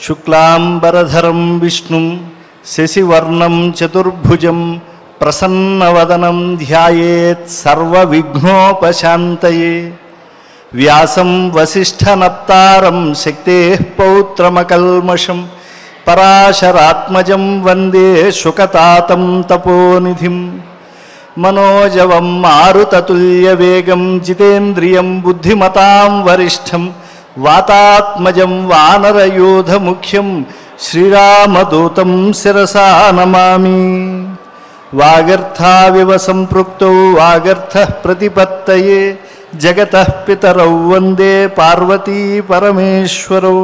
శుక్లాంబరధరం విష్ణుం శశివర్ణం చతుర్భుజం ప్రసన్నవదనం ధ్యాయేత్ సర్వవిఘ్నోపశాంతయే వ్యాసం వసిష్ఠనప్తారం శక్తే పౌత్రమకల్మషం పరాశరాత్మజం వందే శుకతాతం తపోనిధిం మనోజవం మారుతతుల్యవేగం జితేంద్రియం బుద్ధిమతాం వరిష్టం వాతాత్మజం వానరయోధముఖ్యం శ్రీరామదూతం శిరసా నమామి వాగర్థావివ సంపృక్తౌ వాగర్థ ప్రతిపత్తయే జగత పితరౌ వందే పార్వతీ పరమేశ్వరౌ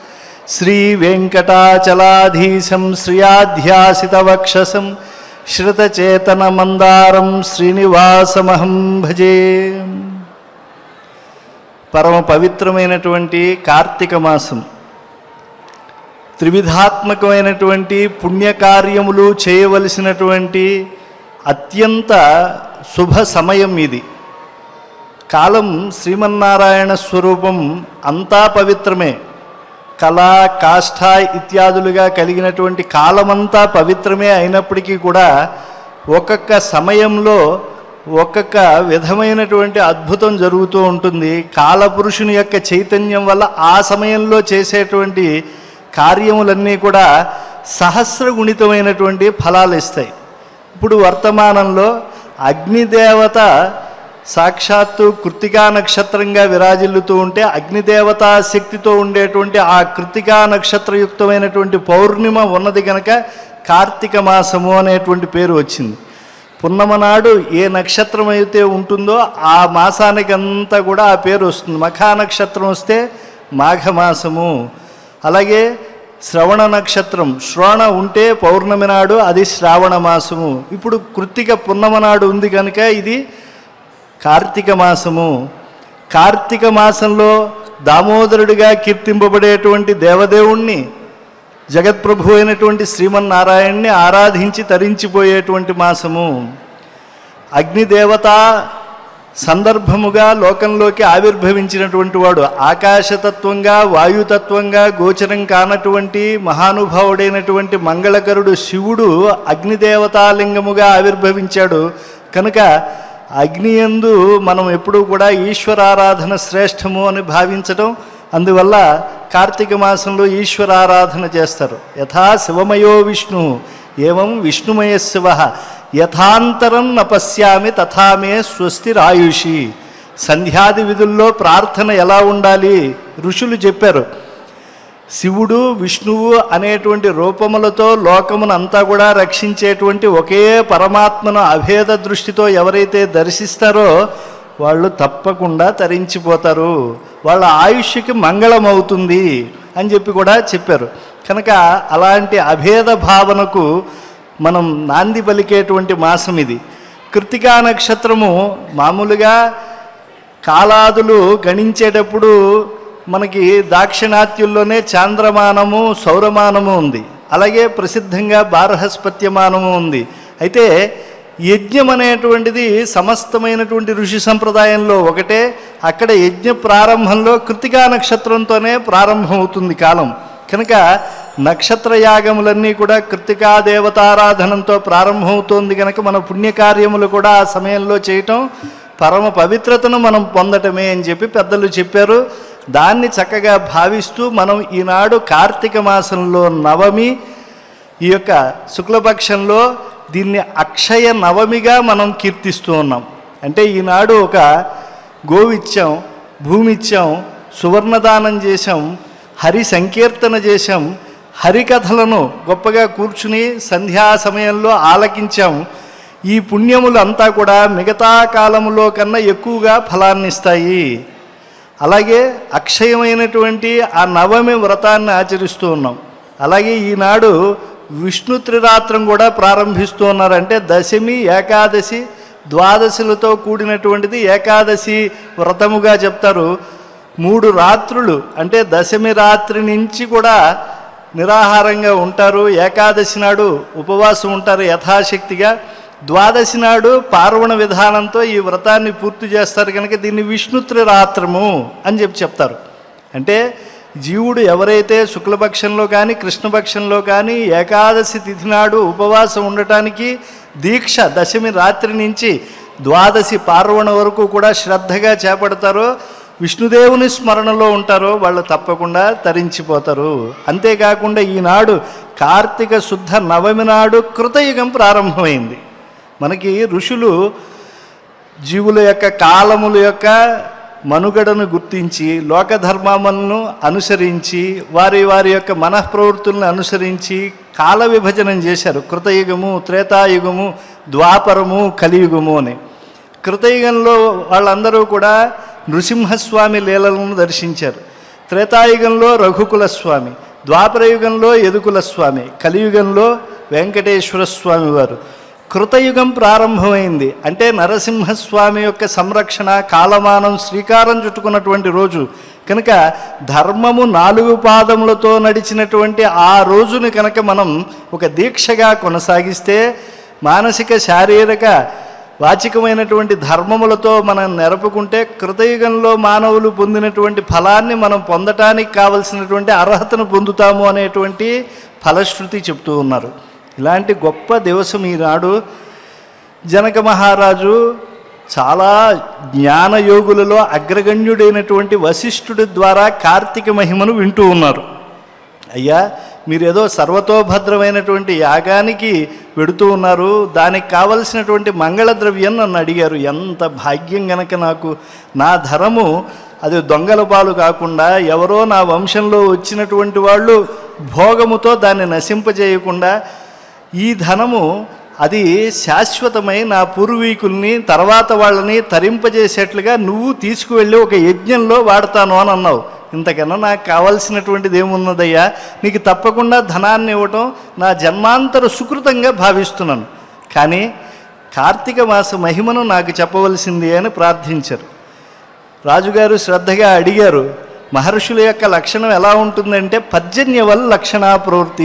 శ్రీవేంకటాచలాధీశం శ్రియాధ్యాసితవక్షసం శ్రుతచేతనమందారం శ్రీనివాసమహం భజే పరమ పవిత్రమైనటువంటి కార్తీక మాసం త్రివిధాత్మకమైనటువంటి పుణ్యకార్యములు చేయవలసినటువంటి అత్యంత శుభ సమయం ఇది కాలం శ్రీమన్నారాయణ స్వరూపం అంతా పవిత్రమే కళ కాష్ఠ ఇత్యాదులుగా కలిగినటువంటి కాలమంతా పవిత్రమే అయినప్పటికీ కూడా ఒక్కొక్క సమయంలో ఒక్కొక్క విధమైనటువంటి అద్భుతం జరుగుతూ ఉంటుంది కాలపురుషుని యొక్క చైతన్యం వల్ల ఆ సమయంలో చేసేటువంటి కార్యములన్నీ కూడా సహస్రగుణితమైనటువంటి ఫలాలు ఇస్తాయి ఇప్పుడు వర్తమానంలో అగ్నిదేవత సాక్షాత్తు కృతికా నక్షత్రంగా విరాజిల్లుతూ ఉంటే అగ్నిదేవతా శక్తితో ఉండేటువంటి ఆ కృతికా నక్షత్రయుక్తమైనటువంటి పౌర్ణిమ ఉన్నది కనుక కార్తీక మాసము అనేటువంటి పేరు వచ్చింది పున్నమ నాడు ఏ నక్షత్రం అయితే ఉంటుందో ఆ మాసానికి అంతా కూడా ఆ పేరు వస్తుంది మఖా నక్షత్రం వస్తే మాఘమాసము అలాగే శ్రవణ నక్షత్రం శ్రవణ ఉంటే పౌర్ణమి నాడు అది శ్రావణ మాసము ఇప్పుడు కృత్తిక పున్నమ నాడు ఉంది కనుక ఇది కార్తీక మాసము కార్తీక మాసంలో దామోదరుడిగా కీర్తింపబడేటువంటి దేవదేవుణ్ణి జగత్ప్రభు అయినటువంటి శ్రీమన్నారాయణ్ణి ఆరాధించి తరించిపోయేటువంటి మాసము అగ్నిదేవత సందర్భముగా లోకంలోకి ఆవిర్భవించినటువంటి వాడు ఆకాశతత్వంగా వాయుతత్వంగా గోచరం కానటువంటి మహానుభావుడైనటువంటి మంగళకరుడు శివుడు అగ్నిదేవతాలింగముగా ఆవిర్భవించాడు కనుక అగ్నియందు మనం ఎప్పుడూ కూడా ఈశ్వరారాధన శ్రేష్టము అని భావించటం అందువల్ల కార్తీక మాసంలో ఈశ్వరారాధన చేస్తారు యథా శివమయో విష్ణు ఏవం విష్ణుమయ శివ యథాంతరం నపశ్యామి తథామే స్వస్తిరాయుషి సంధ్యాది విధుల్లో ప్రార్థన ఎలా ఉండాలి ఋషులు చెప్పారు శివుడు విష్ణువు అనేటువంటి రూపములతో లోకమును అంతా కూడా రక్షించేటువంటి ఒకే పరమాత్మను అభేద దృష్టితో ఎవరైతే దర్శిస్తారో వాళ్ళు తప్పకుండా తరించిపోతారు వాళ్ళ ఆయుష్కి మంగళం అవుతుంది అని చెప్పి కూడా చెప్పారు కనుక అలాంటి అభేద భావనకు మనం నాంది పలికేటువంటి మాసం ఇది కృతికా నక్షత్రము మామూలుగా కాలాదులు గణించేటప్పుడు మనకి దాక్షిణాత్యుల్లోనే చాంద్రమానము సౌరమానము ఉంది అలాగే ప్రసిద్ధంగా బారహస్పత్యమానము ఉంది అయితే యజ్ఞం అనేటువంటిది సమస్తమైనటువంటి ఋషి సంప్రదాయంలో ఒకటే అక్కడ యజ్ఞ ప్రారంభంలో కృతికా నక్షత్రంతోనే ప్రారంభమవుతుంది కాలం కనుక నక్షత్ర యాగములన్నీ కూడా కృతికా దేవతారాధనంతో ప్రారంభమవుతోంది కనుక మన పుణ్యకార్యములు కూడా ఆ సమయంలో చేయటం పరమ పవిత్రతను మనం పొందటమే అని చెప్పి పెద్దలు చెప్పారు దాన్ని చక్కగా భావిస్తూ మనం ఈనాడు కార్తీక మాసంలో నవమి ఈ యొక్క శుక్లపక్షంలో దీన్ని అక్షయ నవమిగా మనం కీర్తిస్తూ ఉన్నాం అంటే ఈనాడు ఒక గోవిత్యం భూమిత్యం సువర్ణదానం చేశాం హరి సంకీర్తన చేశాం హరికథలను గొప్పగా కూర్చుని సంధ్యా సమయంలో ఆలకించాం ఈ పుణ్యములు అంతా కూడా మిగతా కాలములో కన్నా ఎక్కువగా ఫలాన్ని ఇస్తాయి అలాగే అక్షయమైనటువంటి ఆ నవమి వ్రతాన్ని ఆచరిస్తూ ఉన్నాం అలాగే ఈనాడు విష్ణు త్రిరాత్రం కూడా ప్రారంభిస్తూ ఉన్నారు అంటే దశమి ఏకాదశి ద్వాదశులతో కూడినటువంటిది ఏకాదశి వ్రతముగా చెప్తారు మూడు రాత్రులు అంటే దశమి రాత్రి నుంచి కూడా నిరాహారంగా ఉంటారు ఏకాదశి నాడు ఉపవాసం ఉంటారు యథాశక్తిగా ద్వాదశి నాడు పార్వణ విధానంతో ఈ వ్రతాన్ని పూర్తి చేస్తారు కనుక దీన్ని విష్ణు త్రిరాత్రము అని చెప్పి చెప్తారు అంటే జీవుడు ఎవరైతే శుక్లపక్షంలో కానీ కృష్ణపక్షంలో కానీ ఏకాదశి తిథి నాడు ఉపవాసం ఉండటానికి దీక్ష దశమి రాత్రి నుంచి ద్వాదశి పార్వణ వరకు కూడా శ్రద్ధగా చేపడతారో విష్ణుదేవుని స్మరణలో ఉంటారో వాళ్ళు తప్పకుండా తరించిపోతారు అంతేకాకుండా ఈనాడు కార్తీక శుద్ధ నవమి నాడు కృతయుగం ప్రారంభమైంది మనకి ఋషులు జీవుల యొక్క కాలముల యొక్క మనుగడను గుర్తించి లోక ధర్మములను అనుసరించి వారి వారి యొక్క మనఃప్రవృత్తులను అనుసరించి కాల విభజనం చేశారు కృతయుగము త్రేతాయుగము ద్వాపరము కలియుగము అని కృతయుగంలో వాళ్ళందరూ కూడా నృసింహస్వామి లీలలను దర్శించారు త్రేతాయుగంలో రఘుకుల స్వామి ద్వాపరయుగంలో యదుకుల స్వామి కలియుగంలో వెంకటేశ్వర స్వామి వారు కృతయుగం ప్రారంభమైంది అంటే నరసింహస్వామి యొక్క సంరక్షణ కాలమానం శ్రీకారం చుట్టుకున్నటువంటి రోజు కనుక ధర్మము నాలుగు పాదములతో నడిచినటువంటి ఆ రోజుని కనుక మనం ఒక దీక్షగా కొనసాగిస్తే మానసిక శారీరక వాచికమైనటువంటి ధర్మములతో మనం నెరపుకుంటే కృతయుగంలో మానవులు పొందినటువంటి ఫలాన్ని మనం పొందటానికి కావలసినటువంటి అర్హతను పొందుతాము అనేటువంటి ఫలశ్రుతి చెప్తూ ఉన్నారు ఇలాంటి గొప్ప దివసం ఈనాడు జనక మహారాజు చాలా జ్ఞానయోగులలో అగ్రగణ్యుడైనటువంటి వశిష్ఠుడి ద్వారా కార్తీక మహిమను వింటూ ఉన్నారు అయ్యా మీరేదో సర్వతోభద్రమైనటువంటి యాగానికి వెడుతూ ఉన్నారు దానికి కావలసినటువంటి మంగళ ద్రవ్యం నన్ను అడిగారు ఎంత భాగ్యం గనక నాకు నా ధరము అది దొంగల పాలు కాకుండా ఎవరో నా వంశంలో వచ్చినటువంటి వాళ్ళు భోగముతో దాన్ని నశింపజేయకుండా ఈ ధనము అది శాశ్వతమై నా పూర్వీకుల్ని తర్వాత వాళ్ళని తరింపజేసేట్లుగా నువ్వు తీసుకువెళ్ళి ఒక యజ్ఞంలో వాడతాను అని అన్నావు ఇంతకన్నా నాకు కావాల్సినటువంటిది ఏమున్నదయ్యా నీకు తప్పకుండా ధనాన్ని ఇవ్వటం నా జన్మాంతర సుకృతంగా భావిస్తున్నాను కానీ కార్తీక మాస మహిమను నాకు చెప్పవలసింది అని ప్రార్థించారు రాజుగారు శ్రద్ధగా అడిగారు మహర్షుల యొక్క లక్షణం ఎలా ఉంటుందంటే పర్జన్యవల్ లక్షణా ప్రవృత్తి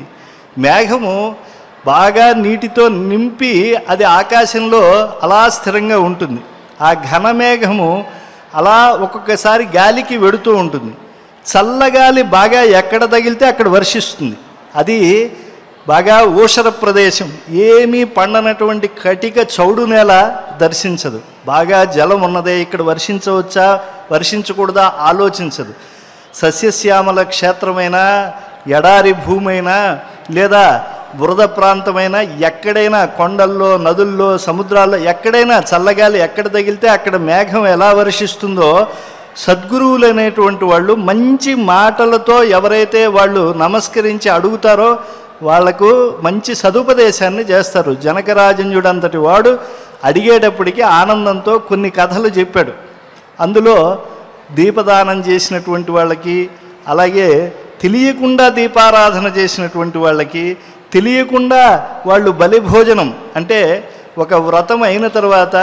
మేఘము బాగా నీటితో నింపి అది ఆకాశంలో అలా స్థిరంగా ఉంటుంది ఆ ఘనమేఘము అలా ఒక్కొక్కసారి గాలికి వెడుతూ ఉంటుంది చల్లగాలి బాగా ఎక్కడ తగిలితే అక్కడ వర్షిస్తుంది అది బాగా ఊషర ప్రదేశం ఏమీ పండనటువంటి కటిక చౌడు నేల దర్శించదు బాగా జలం ఉన్నదే ఇక్కడ వర్షించవచ్చా వర్షించకూడదా ఆలోచించదు సస్యశ్యామల క్షేత్రమైన ఎడారి భూమైనా లేదా బురద ప్రాంతమైన ఎక్కడైనా కొండల్లో నదుల్లో సముద్రాల్లో ఎక్కడైనా చల్లగాలి ఎక్కడ తగిలితే అక్కడ మేఘం ఎలా వర్షిస్తుందో సద్గురువులు అనేటువంటి వాళ్ళు మంచి మాటలతో ఎవరైతే వాళ్ళు నమస్కరించి అడుగుతారో వాళ్లకు మంచి సదుపదేశాన్ని చేస్తారు జనకరాజన్యుడు అంతటి వాడు అడిగేటప్పటికి ఆనందంతో కొన్ని కథలు చెప్పాడు అందులో దీపదానం చేసినటువంటి వాళ్ళకి అలాగే తెలియకుండా దీపారాధన చేసినటువంటి వాళ్ళకి తెలియకుండా వాళ్ళు బలి భోజనం అంటే ఒక వ్రతం అయిన తర్వాత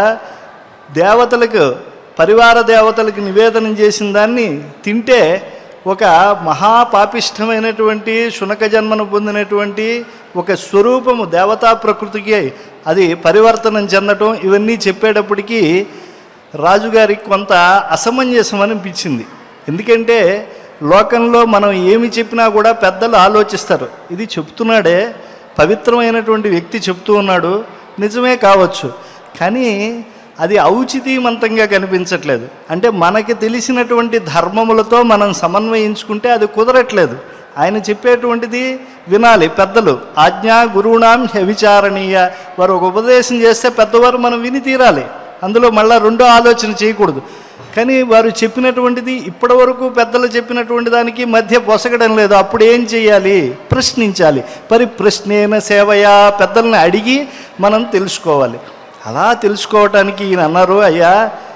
దేవతలకు పరివార దేవతలకు నివేదనం చేసిన దాన్ని తింటే ఒక మహాపాపిష్టమైనటువంటి శునక జన్మను పొందినటువంటి ఒక స్వరూపము దేవతా ప్రకృతికి అది పరివర్తనం చెందటం ఇవన్నీ చెప్పేటప్పటికీ రాజుగారికి కొంత అసమంజసం అనిపించింది ఎందుకంటే లోకంలో మనం ఏమి చెప్పినా కూడా పెద్దలు ఆలోచిస్తారు ఇది చెప్తున్నాడే పవిత్రమైనటువంటి వ్యక్తి చెప్తూ ఉన్నాడు నిజమే కావచ్చు కానీ అది ఔచితీమంతంగా కనిపించట్లేదు అంటే మనకి తెలిసినటువంటి ధర్మములతో మనం సమన్వయించుకుంటే అది కుదరట్లేదు ఆయన చెప్పేటువంటిది వినాలి పెద్దలు ఆజ్ఞా గురువునాం వ్యవిచారణీయ వారు ఒక ఉపదేశం చేస్తే పెద్దవారు మనం విని తీరాలి అందులో మళ్ళీ రెండో ఆలోచన చేయకూడదు కానీ వారు చెప్పినటువంటిది ఇప్పటివరకు పెద్దలు చెప్పినటువంటి దానికి మధ్య పొసగడం లేదు అప్పుడు ఏం చేయాలి ప్రశ్నించాలి పరి ప్రశ్నేన సేవయా పెద్దల్ని అడిగి మనం తెలుసుకోవాలి అలా తెలుసుకోవటానికి ఈయన అన్నారు అయ్యా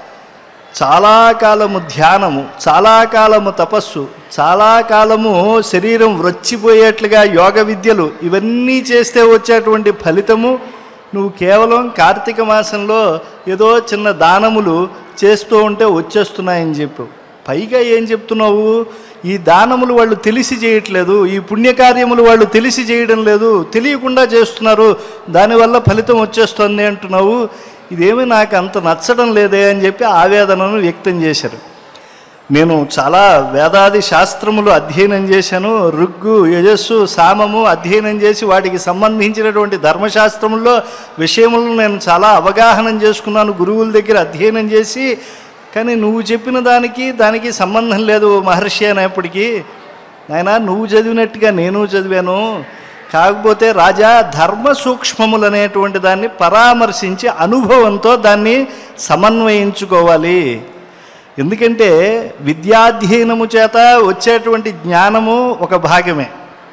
చాలా కాలము ధ్యానము చాలా కాలము తపస్సు చాలా కాలము శరీరం వ్రచ్చిపోయేట్లుగా యోగ విద్యలు ఇవన్నీ చేస్తే వచ్చేటువంటి ఫలితము నువ్వు కేవలం కార్తీక మాసంలో ఏదో చిన్న దానములు చేస్తూ ఉంటే వచ్చేస్తున్నాయని చెప్పు పైగా ఏం చెప్తున్నావు ఈ దానములు వాళ్ళు తెలిసి చేయట్లేదు ఈ పుణ్యకార్యములు వాళ్ళు తెలిసి చేయడం లేదు తెలియకుండా చేస్తున్నారు దానివల్ల ఫలితం వచ్చేస్తుంది అంటున్నావు ఇదేమి నాకు అంత నచ్చడం లేదే అని చెప్పి ఆవేదనను వ్యక్తం చేశారు నేను చాలా వేదాది శాస్త్రములు అధ్యయనం చేశాను రుగ్గు యజస్సు సామము అధ్యయనం చేసి వాటికి సంబంధించినటువంటి ధర్మశాస్త్రముల్లో విషయములను నేను చాలా అవగాహన చేసుకున్నాను గురువుల దగ్గర అధ్యయనం చేసి కానీ నువ్వు చెప్పిన దానికి దానికి సంబంధం లేదు ఓ మహర్షి అనేప్పటికీ నాయన నువ్వు చదివినట్టుగా నేను చదివాను కాకపోతే రాజా ధర్మ సూక్ష్మములు అనేటువంటి దాన్ని పరామర్శించి అనుభవంతో దాన్ని సమన్వయించుకోవాలి ఎందుకంటే విద్యాధ్యయనము చేత వచ్చేటువంటి జ్ఞానము ఒక భాగమే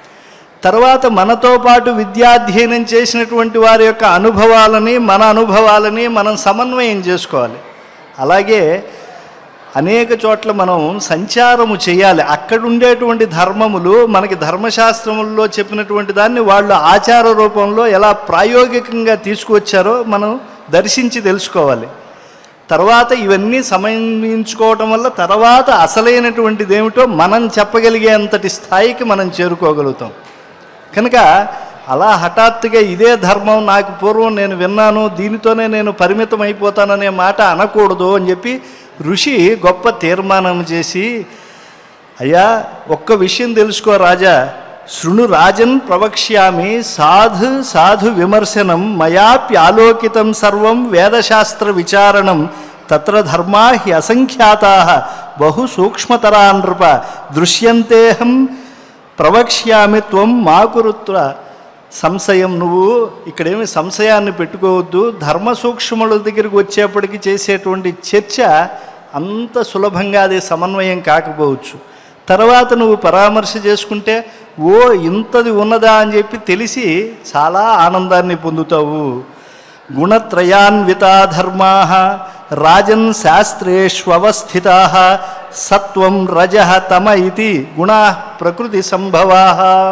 తర్వాత మనతో పాటు విద్యాధ్యయనం చేసినటువంటి వారి యొక్క అనుభవాలని మన అనుభవాలని మనం సమన్వయం చేసుకోవాలి అలాగే అనేక చోట్ల మనం సంచారము చేయాలి అక్కడ ఉండేటువంటి ధర్మములు మనకి ధర్మశాస్త్రముల్లో చెప్పినటువంటి దాన్ని వాళ్ళు ఆచార రూపంలో ఎలా ప్రాయోగికంగా తీసుకువచ్చారో మనం దర్శించి తెలుసుకోవాలి తర్వాత ఇవన్నీ సమన్వయించుకోవటం వల్ల తర్వాత అసలైనటువంటిది ఏమిటో మనం చెప్పగలిగేంతటి స్థాయికి మనం చేరుకోగలుగుతాం కనుక అలా హఠాత్తుగా ఇదే ధర్మం నాకు పూర్వం నేను విన్నాను దీనితోనే నేను పరిమితం అయిపోతాననే మాట అనకూడదు అని చెప్పి ఋషి గొప్ప తీర్మానం చేసి అయ్యా ఒక్క విషయం తెలుసుకో రాజా శృణు రాజన్ ప్రవక్ష్యామి సాధు సాధు విమర్శనం మయాప్యాలోకితం సర్వం వేదశాస్త్ర విచారణం తత్ర ధర్మా హి అసంఖ్యాతా బహు సూక్ష్మతరా నృప దృశ్యంతేహం ప్రవక్ష్యామి త్వం మాకురుత్వ సంశయం నువ్వు ఇక్కడేమి సంశయాన్ని పెట్టుకోవద్దు ధర్మ సూక్ష్మముల దగ్గరికి వచ్చేప్పటికి చేసేటువంటి చర్చ అంత సులభంగా అది సమన్వయం కాకపోవచ్చు తర్వాత నువ్వు పరామర్శ చేసుకుంటే ఓ ఇంతది ఉన్నదా అని చెప్పి తెలిసి చాలా ఆనందాన్ని పొందుతావు గుణత్రయాన్వితా ధర్మా రాజన్ శాస్త్రేష్వస్థితా సత్వం రజ తమ ఇది గుణ ప్రకృతి సంభవా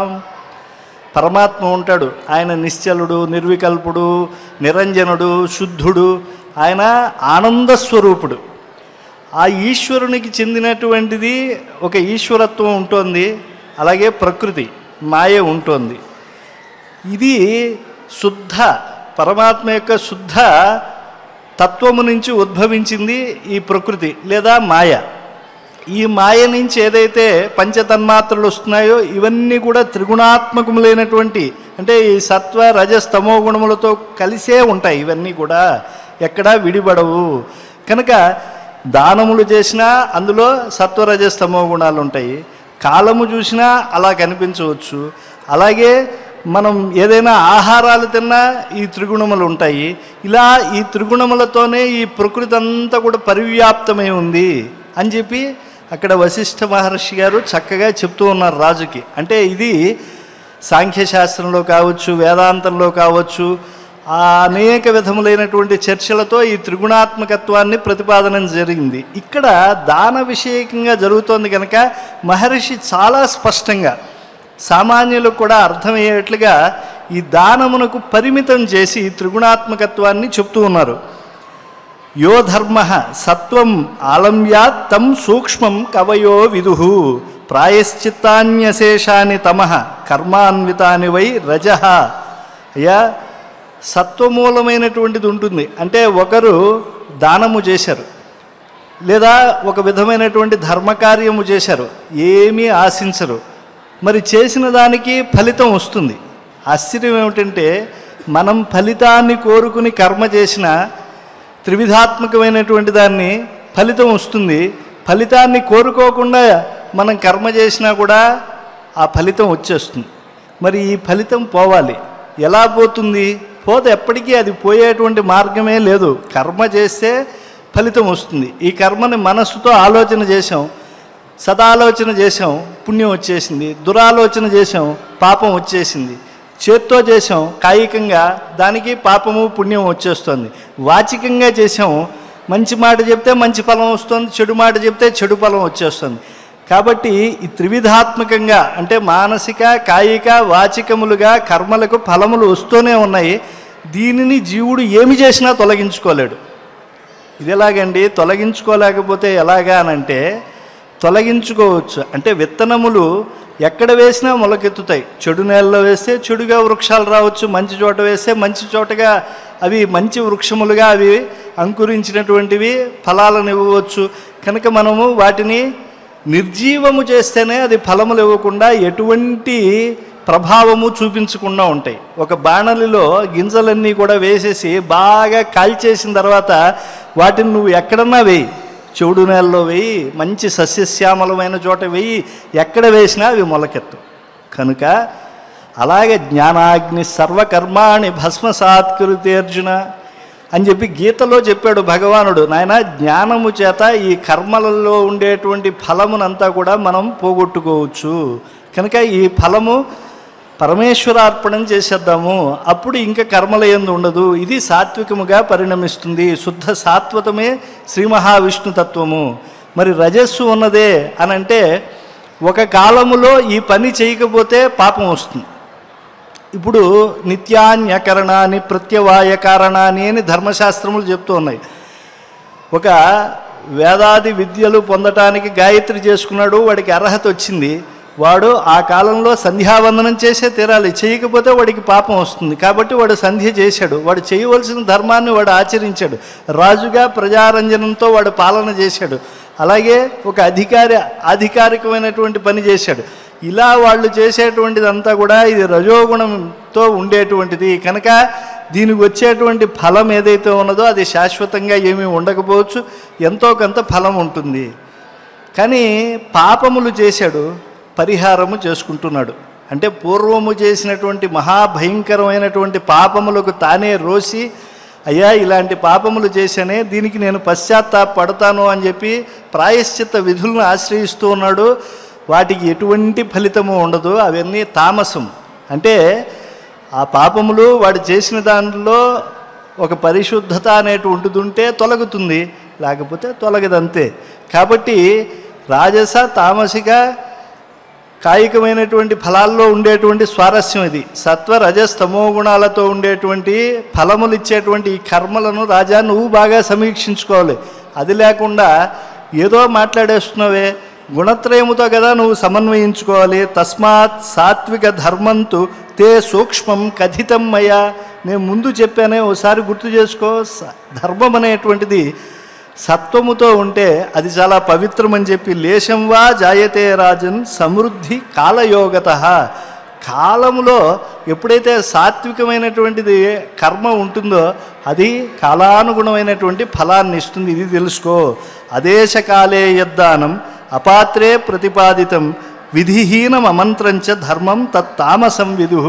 పరమాత్మ ఉంటాడు ఆయన నిశ్చలుడు నిర్వికల్పుడు నిరంజనుడు శుద్ధుడు ఆయన ఆనంద స్వరూపుడు ఆ ఈశ్వరునికి చెందినటువంటిది ఒక ఈశ్వరత్వం ఉంటుంది అలాగే ప్రకృతి మాయ ఉంటుంది ఇది శుద్ధ పరమాత్మ యొక్క శుద్ధ తత్వము నుంచి ఉద్భవించింది ఈ ప్రకృతి లేదా మాయ ఈ మాయ నుంచి ఏదైతే పంచతన్మాత్రలు వస్తున్నాయో ఇవన్నీ కూడా త్రిగుణాత్మకములైనటువంటి అంటే ఈ సత్వ రజస్ తమో గుణములతో కలిసే ఉంటాయి ఇవన్నీ కూడా ఎక్కడా విడిపడవు కనుక దానములు చేసినా అందులో సత్వ రజస్ తమో గుణాలు ఉంటాయి కాలము చూసినా అలా కనిపించవచ్చు అలాగే మనం ఏదైనా ఆహారాలు తిన్నా ఈ త్రిగుణములు ఉంటాయి ఇలా ఈ త్రిగుణములతోనే ఈ ప్రకృతి అంతా కూడా పరివ్యాప్తమై ఉంది అని చెప్పి అక్కడ వశిష్ఠ మహర్షి గారు చక్కగా చెప్తూ ఉన్నారు రాజుకి అంటే ఇది సాంఖ్యశాస్త్రంలో కావచ్చు వేదాంతంలో కావచ్చు ఆ అనేక విధములైనటువంటి చర్చలతో ఈ త్రిగుణాత్మకత్వాన్ని ప్రతిపాదన జరిగింది ఇక్కడ దాన విషయకంగా జరుగుతోంది కనుక మహర్షి చాలా స్పష్టంగా సామాన్యులకు కూడా అర్థమయ్యేట్లుగా ఈ దానమునకు పరిమితం చేసి ఈ త్రిగుణాత్మకత్వాన్ని చెప్తూ ఉన్నారు యో ధర్మ సత్వం ఆలమ్యాత్ తం సూక్ష్మం కవయో విదు ప్రాయశ్చిత్తాన్యశేషాని తమ కర్మాన్వితాని వై రజ అయ్యా సత్వమూలమైనటువంటిది ఉంటుంది అంటే ఒకరు దానము చేశారు లేదా ఒక విధమైనటువంటి ధర్మకార్యము చేశారు ఏమీ ఆశించరు మరి చేసిన దానికి ఫలితం వస్తుంది ఆశ్చర్యం ఏమిటంటే మనం ఫలితాన్ని కోరుకుని కర్మ చేసిన త్రివిధాత్మకమైనటువంటి దాన్ని ఫలితం వస్తుంది ఫలితాన్ని కోరుకోకుండా మనం కర్మ చేసినా కూడా ఆ ఫలితం వచ్చేస్తుంది మరి ఈ ఫలితం పోవాలి ఎలా పోతుంది పోతే ఎప్పటికీ అది పోయేటువంటి మార్గమే లేదు కర్మ చేస్తే ఫలితం వస్తుంది ఈ కర్మని మనస్సుతో ఆలోచన చేసాం సదాలోచన చేసాం పుణ్యం వచ్చేసింది దురాలోచన చేసాం పాపం వచ్చేసింది చేత్తో చేసాం కాయికంగా దానికి పాపము పుణ్యం వచ్చేస్తుంది వాచికంగా చేసాం మంచి మాట చెప్తే మంచి ఫలం వస్తుంది చెడు మాట చెప్తే చెడు ఫలం వచ్చేస్తుంది కాబట్టి ఈ త్రివిధాత్మకంగా అంటే మానసిక కాయిక వాచికములుగా కర్మలకు ఫలములు వస్తూనే ఉన్నాయి దీనిని జీవుడు ఏమి చేసినా తొలగించుకోలేడు ఇది ఎలాగండి తొలగించుకోలేకపోతే ఎలాగా అనంటే తొలగించుకోవచ్చు అంటే విత్తనములు ఎక్కడ వేసినా మొలకెత్తుతాయి చెడు నేలలో వేస్తే చెడుగా వృక్షాలు రావచ్చు మంచి చోట వేస్తే మంచి చోటగా అవి మంచి వృక్షములుగా అవి అంకురించినటువంటివి ఫలాలను ఇవ్వవచ్చు కనుక మనము వాటిని నిర్జీవము చేస్తేనే అది ఫలములు ఇవ్వకుండా ఎటువంటి ప్రభావము చూపించకుండా ఉంటాయి ఒక బాణలిలో గింజలన్నీ కూడా వేసేసి బాగా కాల్చేసిన తర్వాత వాటిని నువ్వు ఎక్కడన్నా వేయి చెవుడు నేలలో వేయి మంచి సస్యశ్యామలమైన చోట వేయి ఎక్కడ వేసినా అవి మొలకెత్తు కనుక అలాగే జ్ఞానాగ్ని సర్వకర్మాణి భస్మసాత్కృతి అర్జున అని చెప్పి గీతలో చెప్పాడు భగవానుడు నాయన జ్ఞానము చేత ఈ కర్మలలో ఉండేటువంటి ఫలమునంతా కూడా మనం పోగొట్టుకోవచ్చు కనుక ఈ ఫలము పరమేశ్వరార్పణం చేసేద్దాము అప్పుడు ఇంకా కర్మల ఎందు ఉండదు ఇది సాత్వికముగా పరిణమిస్తుంది శుద్ధ సాత్వతమే శ్రీ మహావిష్ణు తత్వము మరి రజస్సు ఉన్నదే అని అంటే ఒక కాలములో ఈ పని చేయకపోతే పాపం వస్తుంది ఇప్పుడు నిత్యాన్యకరణాన్ని ప్రత్యవాయ కారణాన్ని అని ధర్మశాస్త్రములు చెప్తూ ఉన్నాయి ఒక వేదాది విద్యలు పొందటానికి గాయత్రి చేసుకున్నాడు వాడికి అర్హత వచ్చింది వాడు ఆ కాలంలో సంధ్యావందనం చేసే తీరాలి చేయకపోతే వాడికి పాపం వస్తుంది కాబట్టి వాడు సంధ్య చేశాడు వాడు చేయవలసిన ధర్మాన్ని వాడు ఆచరించాడు రాజుగా ప్రజారంజనంతో వాడు పాలన చేశాడు అలాగే ఒక అధికారి అధికారికమైనటువంటి పని చేశాడు ఇలా వాళ్ళు చేసేటువంటిదంతా కూడా ఇది రజోగుణంతో ఉండేటువంటిది కనుక దీనికి వచ్చేటువంటి ఫలం ఏదైతే ఉన్నదో అది శాశ్వతంగా ఏమీ ఉండకపోవచ్చు ఎంతో కొంత ఫలం ఉంటుంది కానీ పాపములు చేశాడు పరిహారము చేసుకుంటున్నాడు అంటే పూర్వము చేసినటువంటి మహాభయంకరమైనటువంటి పాపములకు తానే రోసి అయ్యా ఇలాంటి పాపములు చేశానే దీనికి నేను పశ్చాత్తాపడతాను అని చెప్పి ప్రాయశ్చిత్త విధులను ఆశ్రయిస్తూ ఉన్నాడు వాటికి ఎటువంటి ఫలితము ఉండదు అవన్నీ తామసం అంటే ఆ పాపములు వాడు చేసిన దాంట్లో ఒక పరిశుద్ధత అనేటువంటిది ఉంటే తొలగుతుంది లేకపోతే తొలగదంతే కాబట్టి రాజస తామసిక కాయికమైనటువంటి ఫలాల్లో ఉండేటువంటి స్వారస్యం ఇది సత్వ రజస్ తమో గుణాలతో ఉండేటువంటి ఫలములు ఇచ్చేటువంటి ఈ కర్మలను రాజా నువ్వు బాగా సమీక్షించుకోవాలి అది లేకుండా ఏదో మాట్లాడేస్తున్నావే గుణత్రయముతో కదా నువ్వు సమన్వయించుకోవాలి తస్మాత్ సాత్విక ధర్మంతు తే సూక్ష్మం కథితం మయా నేను ముందు చెప్పానే ఓసారి గుర్తు చేసుకో స- ధర్మం అనేటువంటిది సత్వముతో ఉంటే అది చాలా పవిత్రం అని చెప్పి లేశం వా జాయతే రాజన్ సమృద్ధి కాలయోగత కాలములో ఎప్పుడైతే సాత్వికమైనటువంటిది కర్మ ఉంటుందో అది కాలానుగుణమైనటువంటి ఫలాన్ని ఇస్తుంది ఇది తెలుసుకో అదేశకాలే యద్దానం అపాత్రే ప్రతిపాదితం విధిహీనం అమంత్రంచ ధర్మం తత్తామసం విదు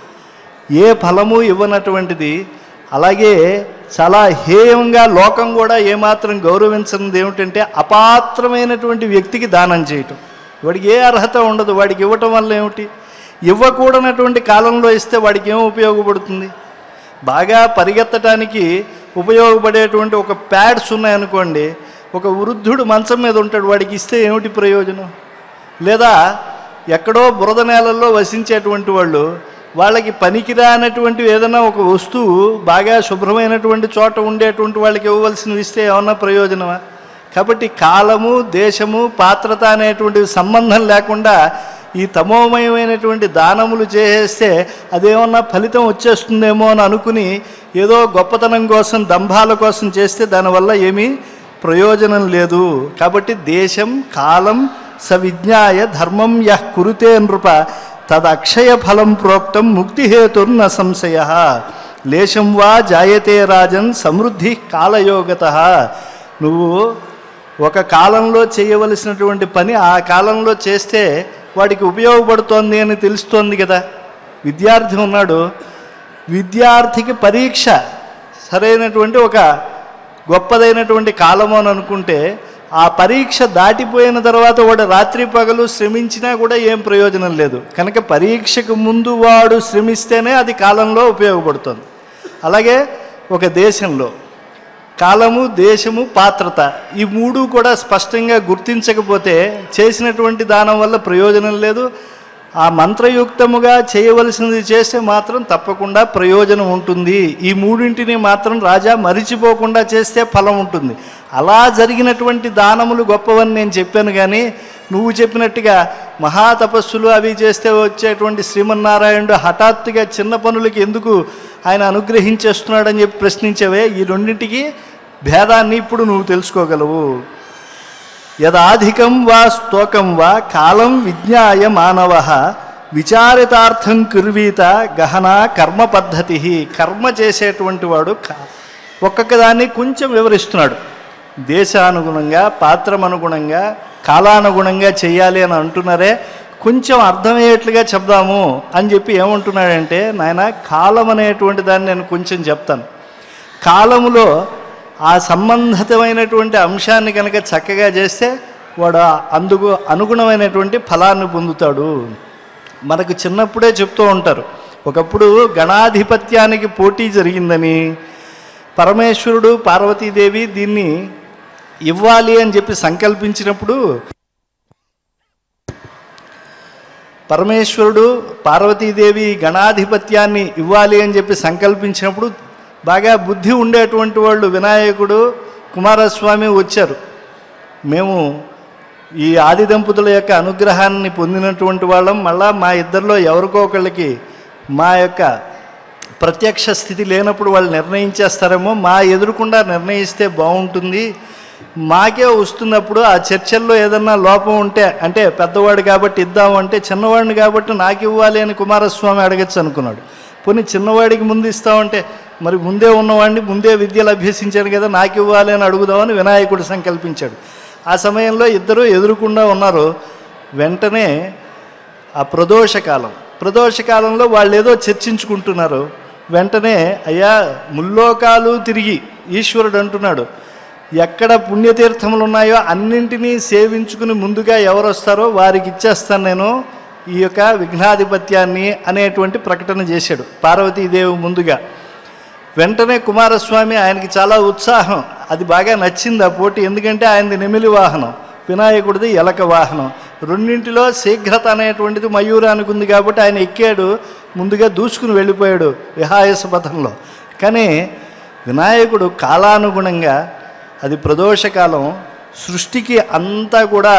ఏ ఫలము ఇవ్వనటువంటిది అలాగే చాలా హేయంగా లోకం కూడా ఏమాత్రం గౌరవించినది ఏమిటంటే అపాత్రమైనటువంటి వ్యక్తికి దానం చేయటం వాడికి ఏ అర్హత ఉండదు వాడికి ఇవ్వటం వల్ల ఏమిటి ఇవ్వకూడనటువంటి కాలంలో ఇస్తే వాడికి ఏం ఉపయోగపడుతుంది బాగా పరిగెత్తడానికి ఉపయోగపడేటువంటి ఒక ప్యాడ్స్ ఉన్నాయనుకోండి ఒక వృద్ధుడు మంచం మీద ఉంటాడు వాడికి ఇస్తే ఏమిటి ప్రయోజనం లేదా ఎక్కడో బురద నేలల్లో వసించేటువంటి వాళ్ళు వాళ్ళకి పనికిరానటువంటి ఏదైనా ఒక వస్తువు బాగా శుభ్రమైనటువంటి చోట ఉండేటువంటి వాళ్ళకి ఇవ్వవలసినవి ఇస్తే ఏమన్నా ప్రయోజనమా కాబట్టి కాలము దేశము పాత్రత అనేటువంటి సంబంధం లేకుండా ఈ తమోమయమైనటువంటి దానములు చేసేస్తే అదేమన్నా ఫలితం వచ్చేస్తుందేమో అని అనుకుని ఏదో గొప్పతనం కోసం దంభాల కోసం చేస్తే దానివల్ల ఏమీ ప్రయోజనం లేదు కాబట్టి దేశం కాలం సవిజ్ఞాయ ధర్మం యః కురుతే నృప తదక్షయ ఫలం ప్రోక్తం ముక్తిహేతుర్న సంశయ లేశం వా జాయతే రాజన్ సమృద్ధి కాలయోగత నువ్వు ఒక కాలంలో చేయవలసినటువంటి పని ఆ కాలంలో చేస్తే వాడికి ఉపయోగపడుతోంది అని తెలుస్తోంది కదా విద్యార్థి ఉన్నాడు విద్యార్థికి పరీక్ష సరైనటువంటి ఒక గొప్పదైనటువంటి కాలము అని అనుకుంటే ఆ పరీక్ష దాటిపోయిన తర్వాత వాడు రాత్రి పగలు శ్రమించినా కూడా ఏం ప్రయోజనం లేదు కనుక పరీక్షకు ముందు వాడు శ్రమిస్తేనే అది కాలంలో ఉపయోగపడుతుంది అలాగే ఒక దేశంలో కాలము దేశము పాత్రత ఈ మూడు కూడా స్పష్టంగా గుర్తించకపోతే చేసినటువంటి దానం వల్ల ప్రయోజనం లేదు ఆ మంత్రయుక్తముగా చేయవలసినది చేస్తే మాత్రం తప్పకుండా ప్రయోజనం ఉంటుంది ఈ మూడింటిని మాత్రం రాజా మరిచిపోకుండా చేస్తే ఫలం ఉంటుంది అలా జరిగినటువంటి దానములు గొప్పవని నేను చెప్పాను కానీ నువ్వు చెప్పినట్టుగా మహాతపస్సులు అవి చేస్తే వచ్చేటువంటి శ్రీమన్నారాయణుడు హఠాత్తుగా చిన్న పనులకి ఎందుకు ఆయన అనుగ్రహించేస్తున్నాడని చెప్పి ప్రశ్నించవే ఈ రెండింటికి భేదాన్ని ఇప్పుడు నువ్వు తెలుసుకోగలవు యదాధికం వా స్తోకం వా కాలం విజ్ఞాయ మానవ విచారితార్థం కుర్వీత గహన కర్మ పద్ధతి కర్మ చేసేటువంటి వాడు క- ఒక్కొక్క దాన్ని కొంచెం వివరిస్తున్నాడు దేశానుగుణంగా పాత్రమనుగుణంగా కాలానుగుణంగా చేయాలి అని అంటున్నారే కొంచెం అర్థమయ్యేట్లుగా చెప్దాము అని చెప్పి ఏమంటున్నాడంటే నాయన కాలం అనేటువంటి దాన్ని నేను కొంచెం చెప్తాను కాలములో ఆ సంబంధితమైనటువంటి అంశాన్ని కనుక చక్కగా చేస్తే వాడు ఆ అందుకు అనుగుణమైనటువంటి ఫలాన్ని పొందుతాడు మనకు చిన్నప్పుడే చెప్తూ ఉంటారు ఒకప్పుడు గణాధిపత్యానికి పోటీ జరిగిందని పరమేశ్వరుడు పార్వతీదేవి దీన్ని ఇవ్వాలి అని చెప్పి సంకల్పించినప్పుడు పరమేశ్వరుడు పార్వతీదేవి గణాధిపత్యాన్ని ఇవ్వాలి అని చెప్పి సంకల్పించినప్పుడు బాగా బుద్ధి ఉండేటువంటి వాళ్ళు వినాయకుడు కుమారస్వామి వచ్చారు మేము ఈ ఆది దంపతుల యొక్క అనుగ్రహాన్ని పొందినటువంటి వాళ్ళం మళ్ళా మా ఇద్దరిలో ఎవరికో ఒకళ్ళకి మా యొక్క ప్రత్యక్ష స్థితి లేనప్పుడు వాళ్ళు నిర్ణయించేస్తారేమో మా ఎదురుకుండా నిర్ణయిస్తే బాగుంటుంది మాకే వస్తున్నప్పుడు ఆ చర్చల్లో ఏదన్నా లోపం ఉంటే అంటే పెద్దవాడు కాబట్టి ఇద్దాము అంటే చిన్నవాడిని కాబట్టి నాకు ఇవ్వాలి అని కుమారస్వామి అడగచ్చు అనుకున్నాడు పోనీ చిన్నవాడికి ముందు ఇస్తామంటే మరి ముందే ఉన్నవాడిని ముందే విద్యలు అభ్యసించాడు కదా నాకు ఇవ్వాలి అని అడుగుదామని వినాయకుడు సంకల్పించాడు ఆ సమయంలో ఇద్దరు ఎదురుకుండా ఉన్నారు వెంటనే ఆ ప్రదోష కాలం ప్రదోష కాలంలో వాళ్ళు ఏదో చర్చించుకుంటున్నారు వెంటనే అయ్యా ముల్లోకాలు తిరిగి ఈశ్వరుడు అంటున్నాడు ఎక్కడ పుణ్యతీర్థములు ఉన్నాయో అన్నింటినీ సేవించుకుని ముందుగా ఎవరు వస్తారో వారికి ఇచ్చేస్తాను నేను ఈ యొక్క విఘ్నాధిపత్యాన్ని అనేటువంటి ప్రకటన చేశాడు పార్వతీదేవి ముందుగా వెంటనే కుమారస్వామి ఆయనకి చాలా ఉత్సాహం అది బాగా నచ్చింది ఆ పోటీ ఎందుకంటే ఆయనది నెమిలి వాహనం వినాయకుడిది ఎలక వాహనం రెండింటిలో శీఘ్రత అనేటువంటిది మయూరానికి ఉంది కాబట్టి ఆయన ఎక్కాడు ముందుగా దూసుకుని వెళ్ళిపోయాడు విహాయస పథంలో కానీ వినాయకుడు కాలానుగుణంగా అది ప్రదోషకాలం సృష్టికి అంతా కూడా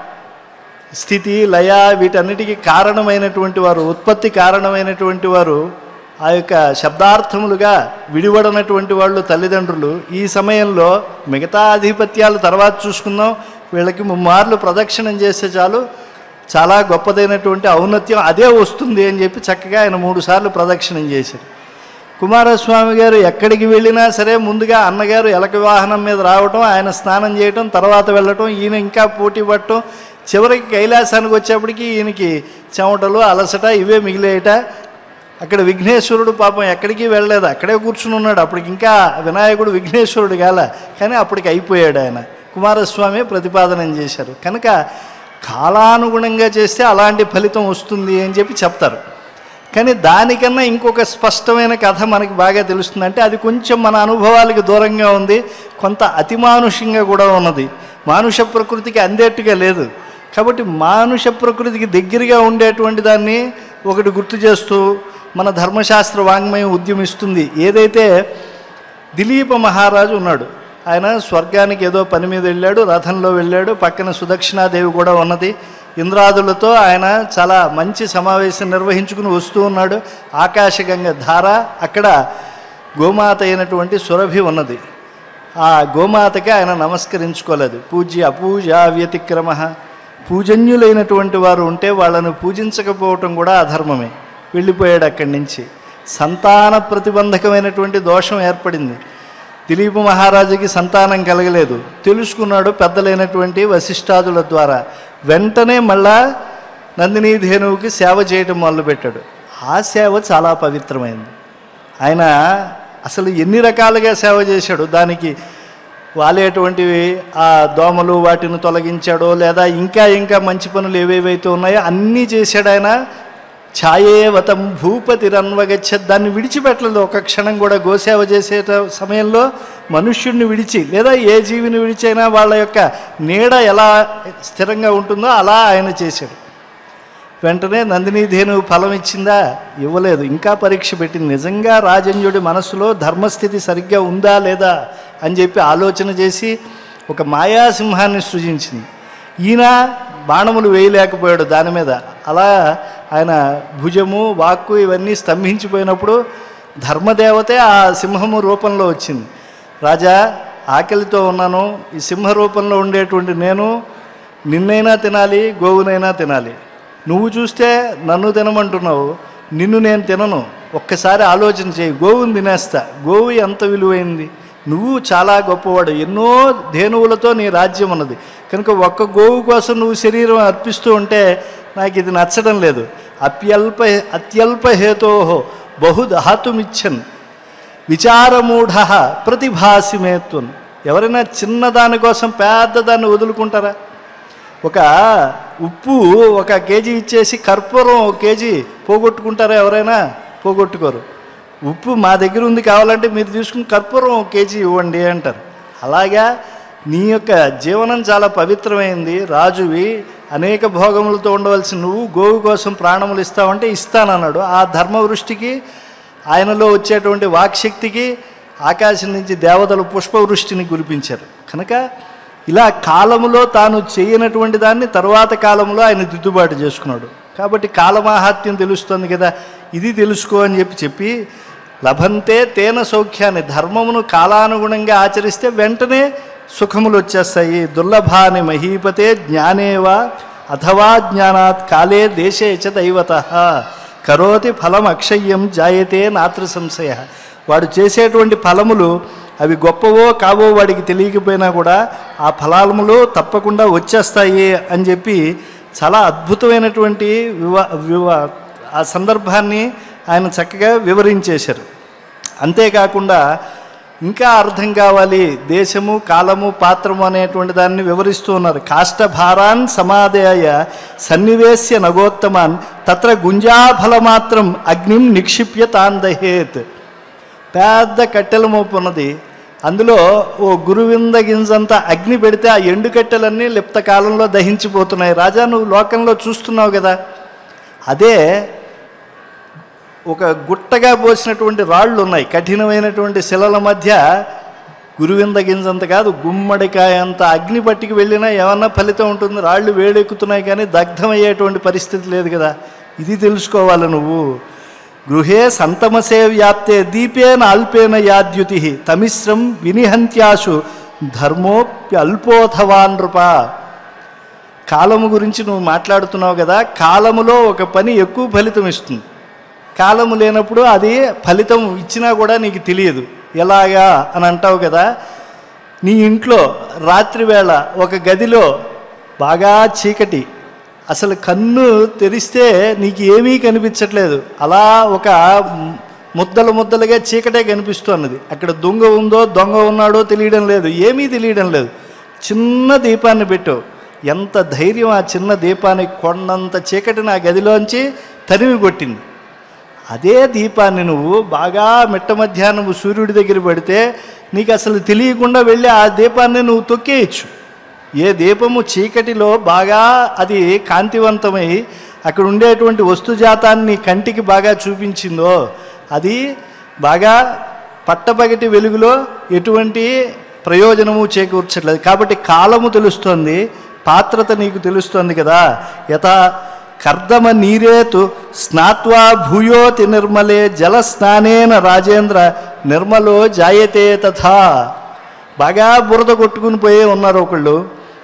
స్థితి లయ వీటన్నిటికీ కారణమైనటువంటి వారు ఉత్పత్తి కారణమైనటువంటి వారు ఆ యొక్క శబ్దార్థములుగా విడివడనటువంటి వాళ్ళు తల్లిదండ్రులు ఈ సమయంలో మిగతా ఆధిపత్యాలు తర్వాత చూసుకుందాం వీళ్ళకి ముమ్మార్లు ప్రదక్షిణం చేస్తే చాలు చాలా గొప్పదైనటువంటి ఔన్నత్యం అదే వస్తుంది అని చెప్పి చక్కగా ఆయన మూడు సార్లు ప్రదక్షిణం చేశారు కుమారస్వామి గారు ఎక్కడికి వెళ్ళినా సరే ముందుగా అన్నగారు ఎలక వాహనం మీద రావటం ఆయన స్నానం చేయటం తర్వాత వెళ్ళటం ఈయన ఇంకా పోటీ పట్టడం చివరికి కైలాసానికి వచ్చేప్పటికి ఈయనకి చెమటలు అలసట ఇవే మిగిలేయట అక్కడ విఘ్నేశ్వరుడు పాపం ఎక్కడికి వెళ్ళలేదు అక్కడే కూర్చుని ఉన్నాడు అప్పటికి ఇంకా వినాయకుడు విఘ్నేశ్వరుడు కాల కానీ అప్పటికి అయిపోయాడు ఆయన కుమారస్వామి ప్రతిపాదన చేశారు కనుక కాలానుగుణంగా చేస్తే అలాంటి ఫలితం వస్తుంది అని చెప్పి చెప్తారు కానీ దానికన్నా ఇంకొక స్పష్టమైన కథ మనకి బాగా తెలుస్తుంది అంటే అది కొంచెం మన అనుభవాలకు దూరంగా ఉంది కొంత అతిమానుషంగా కూడా ఉన్నది మానుష ప్రకృతికి అందేట్టుగా లేదు కాబట్టి మానుష ప్రకృతికి దగ్గరగా ఉండేటువంటి దాన్ని ఒకటి గుర్తు చేస్తూ మన ధర్మశాస్త్ర వాంగ్మయం ఉద్యమిస్తుంది ఏదైతే దిలీప మహారాజు ఉన్నాడు ఆయన స్వర్గానికి ఏదో పని మీద వెళ్ళాడు రథంలో వెళ్ళాడు పక్కన సుదక్షిణాదేవి కూడా ఉన్నది ఇంద్రాదులతో ఆయన చాలా మంచి సమావేశం నిర్వహించుకుని వస్తూ ఉన్నాడు ఆకాశగంగ ధార అక్కడ గోమాత అయినటువంటి సురభి ఉన్నది ఆ గోమాతకి ఆయన నమస్కరించుకోలేదు పూజ్య అపూజ వ్యతిక్రమ పూజన్యులైనటువంటి వారు ఉంటే వాళ్ళను పూజించకపోవటం కూడా అధర్మమే వెళ్ళిపోయాడు అక్కడి నుంచి సంతాన ప్రతిబంధకమైనటువంటి దోషం ఏర్పడింది దిలీప మహారాజుకి సంతానం కలగలేదు తెలుసుకున్నాడు పెద్దలైనటువంటి వశిష్ఠాదుల ద్వారా వెంటనే మళ్ళా నందినీ ధేనువుకి సేవ చేయటం మొదలుపెట్టాడు ఆ సేవ చాలా పవిత్రమైంది ఆయన అసలు ఎన్ని రకాలుగా సేవ చేశాడు దానికి వాలేటువంటివి ఆ దోమలు వాటిని తొలగించాడో లేదా ఇంకా ఇంకా మంచి పనులు ఏవేవైతే ఉన్నాయో అన్నీ చేశాడు ఆయన ఛాయేవతం భూపతి రన్వగచ్చ దాన్ని విడిచిపెట్టలేదు ఒక క్షణం కూడా గోసేవ చేసే సమయంలో మనుష్యుడిని విడిచి లేదా ఏ జీవిని విడిచైనా వాళ్ళ యొక్క నీడ ఎలా స్థిరంగా ఉంటుందో అలా ఆయన చేశాడు వెంటనే నందిని ధేను ఫలం ఇచ్చిందా ఇవ్వలేదు ఇంకా పరీక్ష పెట్టింది నిజంగా రాజన్యుడి మనసులో ధర్మస్థితి సరిగ్గా ఉందా లేదా అని చెప్పి ఆలోచన చేసి ఒక మాయాసింహాన్ని సృజించింది ఈయన బాణములు వేయలేకపోయాడు దాని మీద అలా ఆయన భుజము వాక్కు ఇవన్నీ స్తంభించిపోయినప్పుడు ధర్మదేవతే ఆ సింహము రూపంలో వచ్చింది రాజా ఆకలితో ఉన్నాను ఈ సింహ రూపంలో ఉండేటువంటి నేను నిన్నైనా తినాలి గోవునైనా తినాలి నువ్వు చూస్తే నన్ను తినమంటున్నావు నిన్ను నేను తినను ఒక్కసారి ఆలోచన చేయి గోవుని తినేస్తా గోవు ఎంత విలువైంది నువ్వు చాలా గొప్పవాడు ఎన్నో ధేనువులతో నీ రాజ్యం ఉన్నది కనుక ఒక్క గోవు కోసం నువ్వు శరీరం అర్పిస్తూ ఉంటే నాకు ఇది నచ్చడం లేదు అత్యల్ప అత్యల్ప హేతోహో బహుధాతుమిచ్చన్ విచారమూఢ ప్రతిభాసిమేత్వం ఎవరైనా చిన్న దానికోసం పెద్ద దాన్ని వదులుకుంటారా ఒక ఉప్పు ఒక కేజీ ఇచ్చేసి కర్పూరం ఒక కేజీ పోగొట్టుకుంటారా ఎవరైనా పోగొట్టుకోరు ఉప్పు మా దగ్గర ఉంది కావాలంటే మీరు తీసుకుని కర్పూరం ఒక కేజీ ఇవ్వండి అంటారు అలాగా నీ యొక్క జీవనం చాలా పవిత్రమైంది రాజువి అనేక భోగములతో ఉండవలసిన నువ్వు గోవు కోసం ప్రాణములు ఇస్తావంటే ఇస్తానన్నాడు ఆ ధర్మవృష్టికి ఆయనలో వచ్చేటువంటి వాక్శక్తికి ఆకాశం నుంచి దేవతలు పుష్పవృష్టిని కురిపించారు కనుక ఇలా కాలములో తాను చేయనటువంటి దాన్ని తర్వాత కాలంలో ఆయన దిద్దుబాటు చేసుకున్నాడు కాబట్టి కాలమాహాత్యం తెలుస్తుంది కదా ఇది తెలుసుకో అని చెప్పి చెప్పి లభంతే తేన సౌఖ్యాన్ని ధర్మమును కాలానుగుణంగా ఆచరిస్తే వెంటనే సుఖములు వచ్చేస్తాయి దుర్లభాని మహీపతే జ్ఞానేవా అథవా జ్ఞానాత్ కాలే దేశే చ దైవత కరోతి ఫలం అక్షయ్యం జాయతే నాతృ సంశయ వాడు చేసేటువంటి ఫలములు అవి గొప్పవో కావో వాడికి తెలియకపోయినా కూడా ఆ ఫలాలములు తప్పకుండా వచ్చేస్తాయి అని చెప్పి చాలా అద్భుతమైనటువంటి వివా వివా ఆ సందర్భాన్ని ఆయన చక్కగా వివరించేశారు అంతేకాకుండా ఇంకా అర్థం కావాలి దేశము కాలము పాత్రము అనేటువంటి దాన్ని వివరిస్తూ ఉన్నారు కాష్టభారాన్ సమాదాయ సన్నివేశ్య నగోత్తమాన్ తత్ర గుంజాఫలమాత్రం అగ్నిం నిక్షిప్య తాన్ దహేత్ పెద్ద కట్టెల మోపు ఉన్నది అందులో ఓ గురువింద గింజంత అగ్ని పెడితే ఆ ఎండు కట్టెలన్నీ లిప్త కాలంలో దహించిపోతున్నాయి రాజా నువ్వు లోకంలో చూస్తున్నావు కదా అదే ఒక గుట్టగా పోసినటువంటి రాళ్ళు ఉన్నాయి కఠినమైనటువంటి శిలల మధ్య గురువింద గింజంత కాదు గుమ్మడికాయ అంత అగ్ని పట్టికి వెళ్ళినా ఏమన్నా ఫలితం ఉంటుంది రాళ్ళు వేడెక్కుతున్నాయి కానీ దగ్ధమయ్యేటువంటి పరిస్థితి లేదు కదా ఇది తెలుసుకోవాలి నువ్వు గృహే సంతమసే వ్యాప్తే దీపేన అల్పేన యాద్యుతి తమిశ్రం వినిహంత్యాసు ధర్మోప్యల్పోథవా నృప కాలము గురించి నువ్వు మాట్లాడుతున్నావు కదా కాలములో ఒక పని ఎక్కువ ఫలితం ఇస్తుంది కాలము లేనప్పుడు అది ఫలితం ఇచ్చినా కూడా నీకు తెలియదు ఎలాగా అని అంటావు కదా నీ ఇంట్లో రాత్రి వేళ ఒక గదిలో బాగా చీకటి అసలు కన్ను తెరిస్తే నీకు ఏమీ కనిపించట్లేదు అలా ఒక ముద్దలు ముద్దలుగా చీకటే కనిపిస్తున్నది అక్కడ దొంగ ఉందో దొంగ ఉన్నాడో తెలియడం లేదు ఏమీ తెలియడం లేదు చిన్న దీపాన్ని పెట్టు ఎంత ధైర్యం ఆ చిన్న దీపానికి కొండంత చీకటిని ఆ గదిలోంచి తరిమి కొట్టింది అదే దీపాన్ని నువ్వు బాగా మిట్ట మధ్యాహ్నం సూర్యుడి దగ్గర పెడితే నీకు అసలు తెలియకుండా వెళ్ళి ఆ దీపాన్ని నువ్వు తొక్కేయచ్చు ఏ దీపము చీకటిలో బాగా అది కాంతివంతమై అక్కడ ఉండేటువంటి వస్తుజాతాన్ని కంటికి బాగా చూపించిందో అది బాగా పట్టపగటి వెలుగులో ఎటువంటి ప్రయోజనము చేకూర్చట్లేదు కాబట్టి కాలము తెలుస్తోంది పాత్రత నీకు తెలుస్తోంది కదా యథా కర్దమ నీరేతు స్నాత్వా భూయోతి నిర్మలే జల స్నానేన రాజేంద్ర నిర్మలో జాయతే తథా బాగా బురద కొట్టుకుని పోయే ఉన్నారు ఒకళ్ళు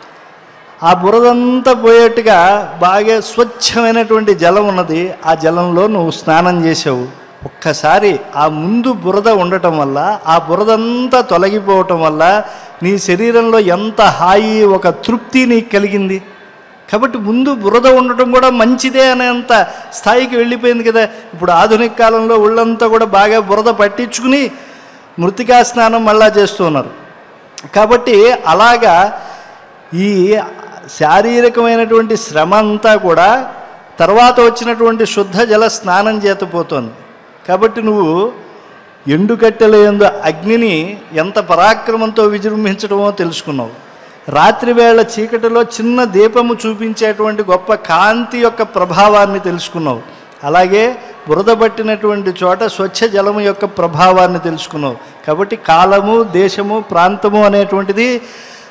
ఆ బురదంతా పోయేట్టుగా బాగా స్వచ్ఛమైనటువంటి జలం ఉన్నది ఆ జలంలో నువ్వు స్నానం చేసావు ఒక్కసారి ఆ ముందు బురద ఉండటం వల్ల ఆ బురదంతా తొలగిపోవటం వల్ల నీ శరీరంలో ఎంత హాయి ఒక తృప్తి నీకు కలిగింది కాబట్టి ముందు బురద ఉండటం కూడా మంచిదే అనేంత స్థాయికి వెళ్ళిపోయింది కదా ఇప్పుడు ఆధునిక కాలంలో ఒళ్ళంతా కూడా బాగా బురద పట్టించుకుని మృతికా స్నానం మళ్ళా చేస్తున్నారు కాబట్టి అలాగా ఈ శారీరకమైనటువంటి శ్రమ అంతా కూడా తర్వాత వచ్చినటువంటి శుద్ధ జల స్నానం చేత పోతోంది కాబట్టి నువ్వు ఎండుకట్టెల ఎందు అగ్నిని ఎంత పరాక్రమంతో విజృంభించడమో తెలుసుకున్నావు రాత్రివేళ చీకటిలో చిన్న దీపము చూపించేటువంటి గొప్ప కాంతి యొక్క ప్రభావాన్ని తెలుసుకున్నావు అలాగే బురద పట్టినటువంటి చోట స్వచ్ఛ జలము యొక్క ప్రభావాన్ని తెలుసుకున్నావు కాబట్టి కాలము దేశము ప్రాంతము అనేటువంటిది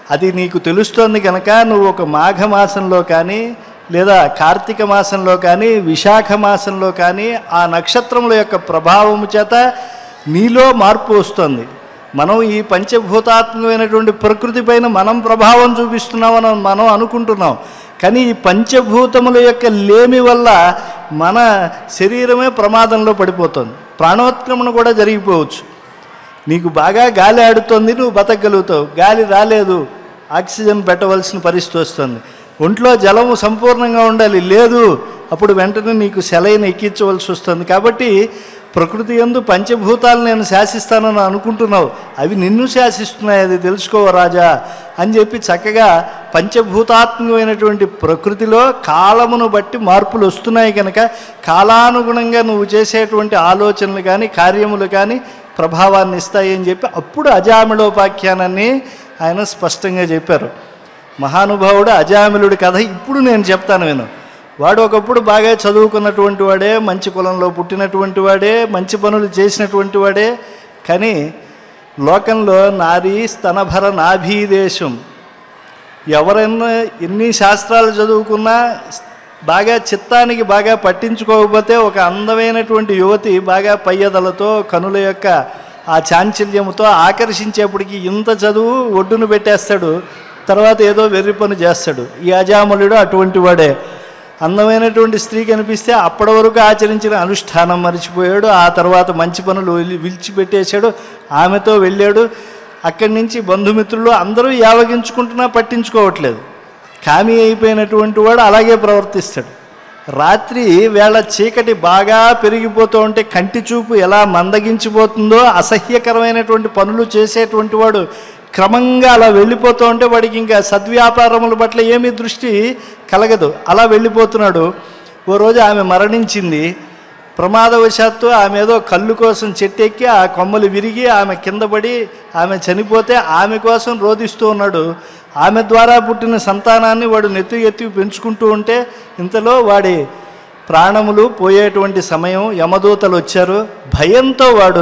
అది నీకు తెలుస్తోంది కనుక నువ్వు ఒక మాఘమాసంలో కానీ లేదా కార్తీక మాసంలో కానీ విశాఖ మాసంలో కానీ ఆ నక్షత్రముల యొక్క ప్రభావము చేత నీలో మార్పు వస్తుంది మనం ఈ పంచభూతాత్మకమైనటువంటి ప్రకృతి పైన మనం ప్రభావం చూపిస్తున్నామని మనం అనుకుంటున్నాం కానీ ఈ పంచభూతముల యొక్క లేమి వల్ల మన శరీరమే ప్రమాదంలో పడిపోతుంది ప్రాణోత్క్రమణ కూడా జరిగిపోవచ్చు నీకు బాగా గాలి ఆడుతోంది నువ్వు బతకగలుగుతావు గాలి రాలేదు ఆక్సిజన్ పెట్టవలసిన పరిస్థితి వస్తుంది ఒంట్లో జలము సంపూర్ణంగా ఉండాలి లేదు అప్పుడు వెంటనే నీకు సెలైన ఎక్కించవలసి వస్తుంది కాబట్టి ప్రకృతి ఎందు పంచభూతాలు నేను శాసిస్తానని అనుకుంటున్నావు అవి నిన్ను శాసిస్తున్నాయి అది తెలుసుకో రాజా అని చెప్పి చక్కగా పంచభూతాత్మకమైనటువంటి ప్రకృతిలో కాలమును బట్టి మార్పులు వస్తున్నాయి కనుక కాలానుగుణంగా నువ్వు చేసేటువంటి ఆలోచనలు కానీ కార్యములు కానీ ప్రభావాన్ని ఇస్తాయి అని చెప్పి అప్పుడు అజామిళోపాఖ్యానాన్ని ఆయన స్పష్టంగా చెప్పారు మహానుభావుడు అజామిలుడి కథ ఇప్పుడు నేను చెప్తాను విను వాడు ఒకప్పుడు బాగా చదువుకున్నటువంటి వాడే మంచి కులంలో పుట్టినటువంటి వాడే మంచి పనులు చేసినటువంటి వాడే కానీ లోకంలో నారీ స్తనభర నాభీదేశం ఎవరైనా ఎన్ని శాస్త్రాలు చదువుకున్నా బాగా చిత్తానికి బాగా పట్టించుకోకపోతే ఒక అందమైనటువంటి యువతి బాగా పయ్యదలతో కనుల యొక్క ఆ చాంచల్యముతో ఆకర్షించేప్పటికి ఇంత చదువు ఒడ్డును పెట్టేస్తాడు తర్వాత ఏదో వెర్రి పని చేస్తాడు ఈ అజామలుడు అటువంటి వాడే అందమైనటువంటి స్త్రీ కనిపిస్తే అప్పటి వరకు ఆచరించిన అనుష్ఠానం మర్చిపోయాడు ఆ తర్వాత మంచి పనులు విలి- విడిచిపెట్టేశాడు ఆమెతో వెళ్ళాడు అక్కడి నుంచి బంధుమిత్రులు అందరూ యావగించుకుంటున్నా పట్టించుకోవట్లేదు కామి అయిపోయినటువంటి వాడు అలాగే ప్రవర్తిస్తాడు రాత్రి వేళ చీకటి బాగా పెరిగిపోతూ ఉంటే కంటి చూపు ఎలా మందగించిపోతుందో అసహ్యకరమైనటువంటి పనులు చేసేటువంటి వాడు క్రమంగా అలా వెళ్ళిపోతూ ఉంటే వాడికి ఇంకా సద్వ్యాపారముల పట్ల ఏమీ దృష్టి కలగదు అలా వెళ్ళిపోతున్నాడు ఓ రోజు ఆమె మరణించింది ప్రమాదవశాత్తు ఆమె ఏదో కళ్ళు కోసం చెట్టెక్కి ఆ కొమ్మలు విరిగి ఆమె కింద పడి ఆమె చనిపోతే ఆమె కోసం రోధిస్తూ ఉన్నాడు ఆమె ద్వారా పుట్టిన సంతానాన్ని వాడు నెత్తి ఎత్తి పెంచుకుంటూ ఉంటే ఇంతలో వాడి ప్రాణములు పోయేటువంటి సమయం యమదూతలు వచ్చారు భయంతో వాడు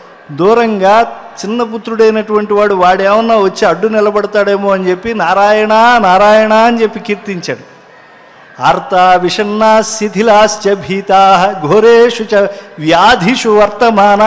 దూరంగా చిన్న పుత్రుడైనటువంటి వాడు వాడేమన్నా వచ్చి అడ్డు నిలబడతాడేమో అని చెప్పి నారాయణ నారాయణ అని చెప్పి కీర్తించాడు ఆర్తా విషన్నా శిథిలాశ్చ భీతా ఘోరేషు చ వ్యాధిషు వర్తమానా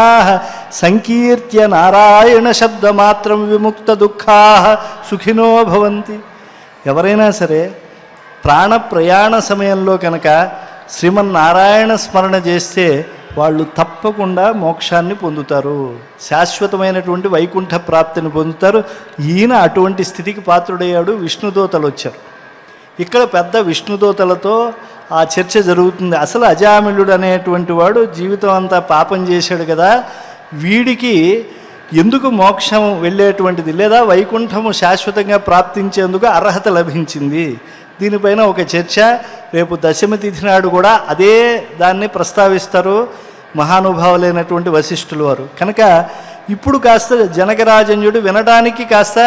సంకీర్త్య నారాయణ శబ్దమాత్రం విముక్త దుఃఖా సుఖినో భవంతి ఎవరైనా సరే ప్రాణ ప్రయాణ సమయంలో కనుక శ్రీమన్నారాయణ స్మరణ చేస్తే వాళ్ళు తప్పకుండా మోక్షాన్ని పొందుతారు శాశ్వతమైనటువంటి వైకుంఠ ప్రాప్తిని పొందుతారు ఈయన అటువంటి స్థితికి పాత్రుడయ్యాడు విష్ణుదూతలు వచ్చారు ఇక్కడ పెద్ద విష్ణుదూతలతో ఆ చర్చ జరుగుతుంది అసలు అజామిళుడు అనేటువంటి వాడు జీవితం అంతా పాపం చేశాడు కదా వీడికి ఎందుకు మోక్షం వెళ్ళేటువంటిది లేదా వైకుంఠము శాశ్వతంగా ప్రాప్తించేందుకు అర్హత లభించింది దీనిపైన ఒక చర్చ రేపు దశమి తిథి నాడు కూడా అదే దాన్ని ప్రస్తావిస్తారు మహానుభావులైనటువంటి వశిష్ఠులు వారు కనుక ఇప్పుడు కాస్త జనకరాజన్యుడు వినడానికి కాస్త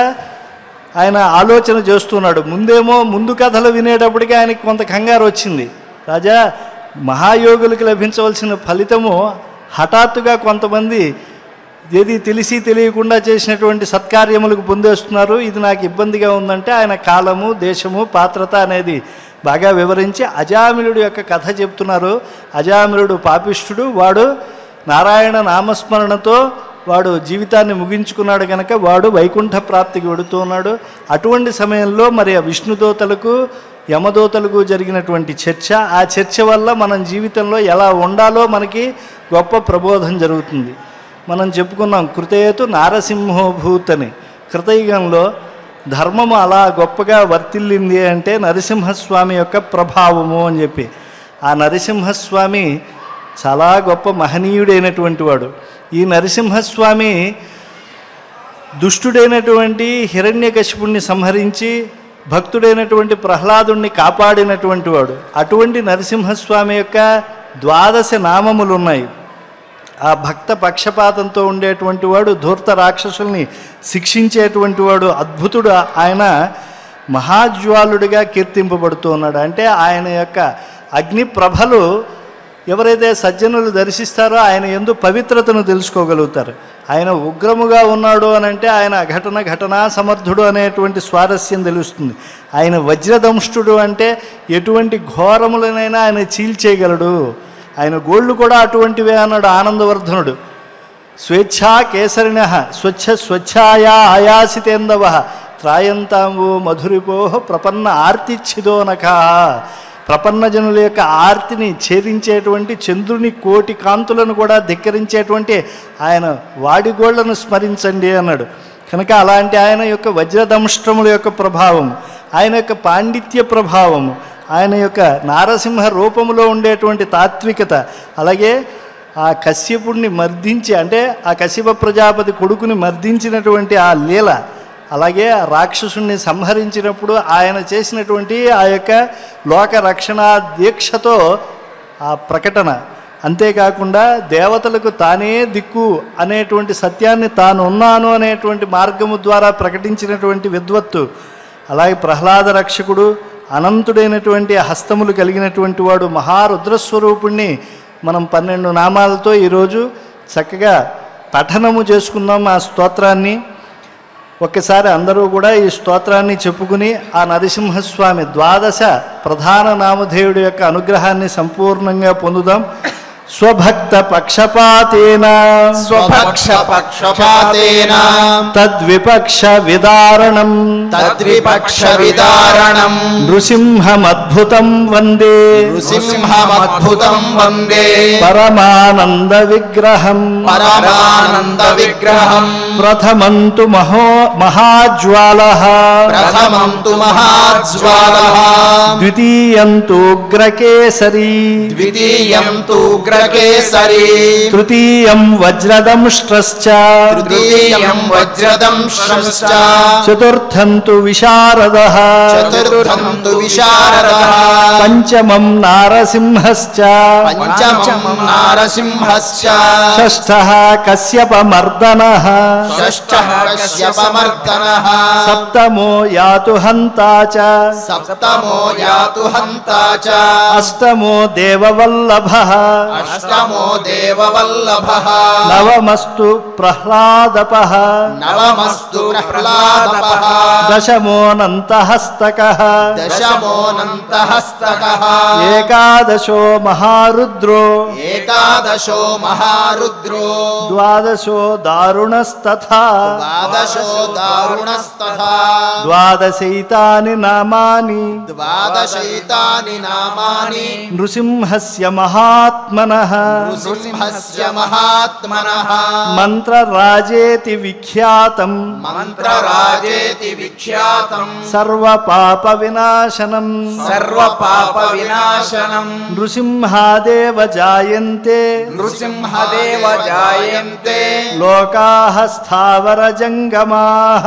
ఆయన ఆలోచన చేస్తున్నాడు ముందేమో ముందు కథలు వినేటప్పటికి ఆయనకి కొంత కంగారు వచ్చింది రాజా మహాయోగులకు లభించవలసిన ఫలితము హఠాత్తుగా కొంతమంది ఏది తెలిసి తెలియకుండా చేసినటువంటి సత్కార్యములకు పొందేస్తున్నారు ఇది నాకు ఇబ్బందిగా ఉందంటే ఆయన కాలము దేశము పాత్రత అనేది బాగా వివరించి అజామిలుడు యొక్క కథ చెప్తున్నారు అజామిలుడు పాపిష్ఠుడు వాడు నారాయణ నామస్మరణతో వాడు జీవితాన్ని ముగించుకున్నాడు కనుక వాడు వైకుంఠ ప్రాప్తికి వెడుతూ ఉన్నాడు అటువంటి సమయంలో మరి ఆ విష్ణుదూతలకు యమదూతలకు జరిగినటువంటి చర్చ ఆ చర్చ వల్ల మనం జీవితంలో ఎలా ఉండాలో మనకి గొప్ప ప్రబోధం జరుగుతుంది మనం చెప్పుకున్నాం కృతయేతు నారసింహోభూత్ అని కృతయుగంలో ధర్మము అలా గొప్పగా వర్తిల్లింది అంటే నరసింహస్వామి యొక్క ప్రభావము అని చెప్పి ఆ నరసింహస్వామి చాలా గొప్ప మహనీయుడైనటువంటి వాడు ఈ నరసింహస్వామి దుష్టుడైనటువంటి హిరణ్యకశిపుణ్ణి సంహరించి భక్తుడైనటువంటి ప్రహ్లాదుణ్ణి కాపాడినటువంటి వాడు అటువంటి నరసింహస్వామి యొక్క ద్వాదశ నామములు ఉన్నాయి ఆ భక్త పక్షపాతంతో ఉండేటువంటి వాడు ధూర్త రాక్షసుల్ని శిక్షించేటువంటి వాడు అద్భుతుడు ఆయన మహాజ్వాలుడిగా కీర్తింపబడుతూ ఉన్నాడు అంటే ఆయన యొక్క అగ్ని ప్రభలు ఎవరైతే సజ్జనులు దర్శిస్తారో ఆయన ఎందు పవిత్రతను తెలుసుకోగలుగుతారు ఆయన ఉగ్రముగా ఉన్నాడు అని అంటే ఆయన ఘటన ఘటనా సమర్థుడు అనేటువంటి స్వారస్యం తెలుస్తుంది ఆయన వజ్రదంష్టుడు అంటే ఎటువంటి ఘోరములనైనా ఆయన చీల్చేయగలడు ఆయన గోళ్ళు కూడా అటువంటివే అన్నాడు ఆనందవర్ధనుడు స్వేచ్ఛా కేసరిణ స్వచ్ఛ స్వచ్ఛాయా ఆయాసితేందవ త్రాయంతాంబు మధురిపో ప్రపన్న ఆర్తిచ్చిదోనక ప్రపన్నజనుల యొక్క ఆర్తిని ఛేదించేటువంటి చంద్రుని కోటి కాంతులను కూడా ధిక్కరించేటువంటి ఆయన వాడిగోళ్లను స్మరించండి అన్నాడు కనుక అలాంటి ఆయన యొక్క వజ్రదంష్ట్రముల యొక్క ప్రభావం ఆయన యొక్క పాండిత్య ప్రభావము ఆయన యొక్క నారసింహ రూపములో ఉండేటువంటి తాత్వికత అలాగే ఆ కశ్యపుడిని మర్దించి అంటే ఆ కశ్యప ప్రజాపతి కొడుకుని మర్దించినటువంటి ఆ లీల అలాగే ఆ రాక్షసుణ్ణి సంహరించినప్పుడు ఆయన చేసినటువంటి ఆ యొక్క లోక రక్షణ దీక్షతో ఆ ప్రకటన అంతేకాకుండా దేవతలకు తానే దిక్కు అనేటువంటి సత్యాన్ని తాను ఉన్నాను అనేటువంటి మార్గము ద్వారా ప్రకటించినటువంటి విద్వత్తు అలాగే ప్రహ్లాద రక్షకుడు అనంతుడైనటువంటి హస్తములు కలిగినటువంటి వాడు మహారుద్రస్వరూపుణ్ణి మనం పన్నెండు నామాలతో ఈరోజు చక్కగా పఠనము చేసుకుందాం ఆ స్తోత్రాన్ని ఒక్కసారి అందరూ కూడా ఈ స్తోత్రాన్ని చెప్పుకుని ఆ నరసింహస్వామి ద్వాదశ ప్రధాన నామధేయుడి యొక్క అనుగ్రహాన్ని సంపూర్ణంగా పొందుదాం స్వభక్త పక్షపాతేన స్వపక్ష పక్షపాతేన తద్విపక్ష విదారణం తద్విపక్ష విదారణం నృసింహమద్భుతం వందే నృసింహమద్భుతం వందే పరమానంద విగ్రహం పరమానంద విగ్రహం ప్రథమంతు మహో మహాజ్వాల ప్రథమం తు మహాజ్వాల ద్వితీయంతోగ్రకేసరీ ద్వితీయం తు ఉగ్రకేసరి తృతీయం వజ్రదంష్ట్రశ్చ తృతీయం వజ్రదంశ్రశ్చ చతుర్థం తు విశారద చతుర్థం తు విశారద పంచమం నారసింహశ్చ పంచమం నారసింహశ్చ షష్ఠ కశ్యపమర్దన షష్ఠ కశ్యపమర్దనః సప్తమో యాతు హంతా చ సప్తమో యాతు హంతా చ అష్టమో దేవవల్లభ అష్టమో దేవవల్లభః నవమస్తు ప్రహ్లాదప నవమస్తు ప్రహ్లాదపః దశమోనంతహస్తక దశమోనంతహస్తకః ఏకాదశో మహారుద్రో ఏకాదశో మహారుద్రో ద్వాదశో దారుణస్తథా ద్వాదశో దారుణస్తథా ద్వాదశైతాని నామాని ద్వాదశైతాని నామాని నృసింహస్య మహాత్మనః నృసింహస్య మహాత్మనః మంత్రరాజేతి విఖ్యాతం మంత్రరాజేతి విఖ్యాతం సర్వపాప వినాశనం సర్వపాప వినాశనం నృసింహాదేవ జాయంతే నృసింహదేవ జాయంతే లోకాః స్థావర జంగమాః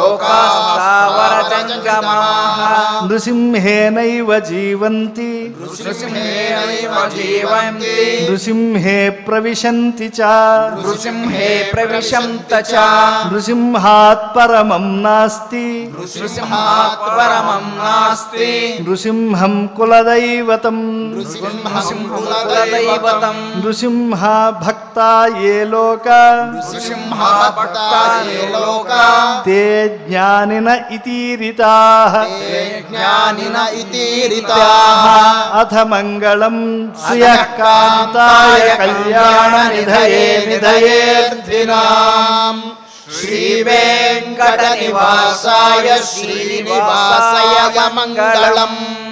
లోకాస్తావరజంగమాః నృసింహేనైవ జీవంతి నృసింహేనైవ జీవంతి నృసింహే ప్రవిశంతి చ నృసింహే ప్రవిశంత చ నృసింహాత్ పరమం నాస్తి నృసింహాత్ పరమం నాస్తి నృసింహం కులదైవతం నృసింహదైవతం నృసింహ భక్త ఏ లోక నృసింహభక్తాయే లోకా తే జ్ఞానిన ఇతీరితాః జ్ఞానిన ఇతీరితాః అథ మంగళం శ్రియః కాంతాయ కళ్యాణ నిధయే నిధయేర్ధినాం శ్రీవేంకట నివాసాయ శ్రీనివాసాయ మంగళం